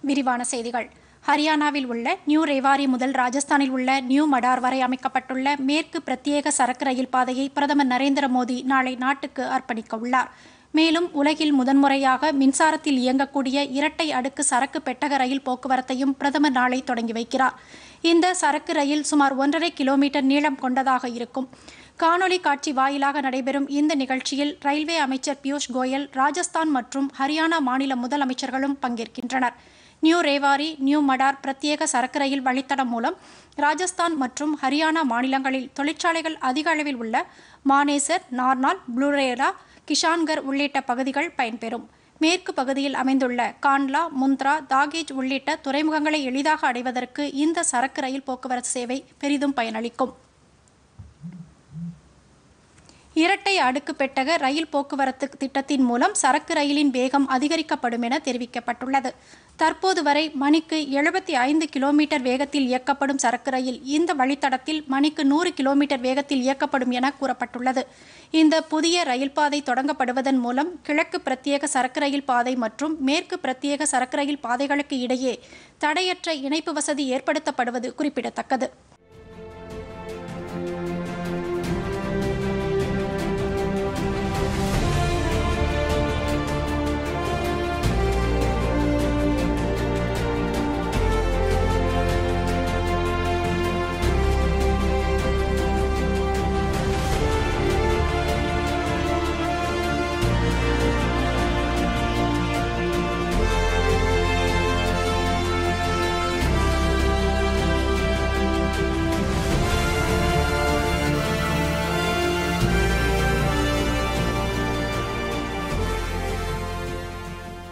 விரிவான செய்திகள் ஹரியானாவில் உள்ள நியூ ரேவாரி முதல் ராஜஸ்தானில் உள்ள நியூ மடார் வரை அமைக்கப்பட்டுள்ள மேற்கு பிரத்யேக சரக்கு ரயில் பாதையை பிரதமர் நரேந்திர மோடி நாளை நாட்டுக்கு அர்ப்பணிக்க உள்ளார் மேலும் உலகில் முதன்முறையாக மின்சாரத்தில் இயங்கக்கூடிய இரட்டை அடுக்கு சரக்கு பெட்டக ரயில் போக்குவரத்தையும் பிரதமர் நாளை தொடங்கி வைக்கிறார் இந்த சரக்கு ரயில் சுமார் ஒன்றரை கிலோமீட்டர் நீளம் கொண்டதாக இருக்கும் காணொலி காட்சி வாயிலாக நடைபெறும் இந்த நிகழ்ச்சியில் ரயில்வே அமைச்சர் பியூஷ் கோயல் ராஜஸ்தான் மற்றும் ஹரியானா மாநில முதலமைச்சர்களும் பங்கேற்கின்றனர் நியூ ரேவாரி நியூ மடார் பிரத்யேக சரக்கு ரயில் வழித்தடம் மூலம் ராஜஸ்தான் மற்றும் ஹரியானா மாநிலங்களில் தொழிற்சாலைகள் அதிக அளவில் உள்ள மானேசர் நார்னால் ப்ளூரேரா கிஷான்கர் உள்ளிட்ட பகுதிகள் பயன்பெறும் மேற்கு பகுதியில் அமைந்துள்ள கான்லா முந்த்ரா தாகேஜ் உள்ளிட்ட துறைமுகங்களை எளிதாக அடைவதற்கு இந்த சரக்கு ரயில் போக்குவரத்து சேவை பெரிதும் பயனளிக்கும் இரட்டை அடுக்கு பெட்டக ரயில் போக்குவரத்து திட்டத்தின் மூலம் சரக்கு ரயிலின் வேகம் அதிகரிக்கப்படும் என தெரிவிக்கப்பட்டுள்ளது தற்போது வரை மணிக்கு எழுபத்தி ஐந்து கிலோமீட்டர் வேகத்தில் இயக்கப்படும் சரக்கு ரயில் இந்த வழித்தடத்தில் மணிக்கு நூறு கிலோமீட்டர் வேகத்தில் இயக்கப்படும் என கூறப்பட்டுள்ளது இந்த புதிய ரயில் பாதை தொடங்கப்படுவதன் மூலம் கிழக்கு பிரத்யேக சரக்கு ரயில் பாதை மற்றும் மேற்கு பிரத்யேக சரக்கு ரயில் பாதைகளுக்கு இடையே தடையற்ற இணைப்பு வசதி ஏற்படுத்தப்படுவது குறிப்பிடத்தக்கது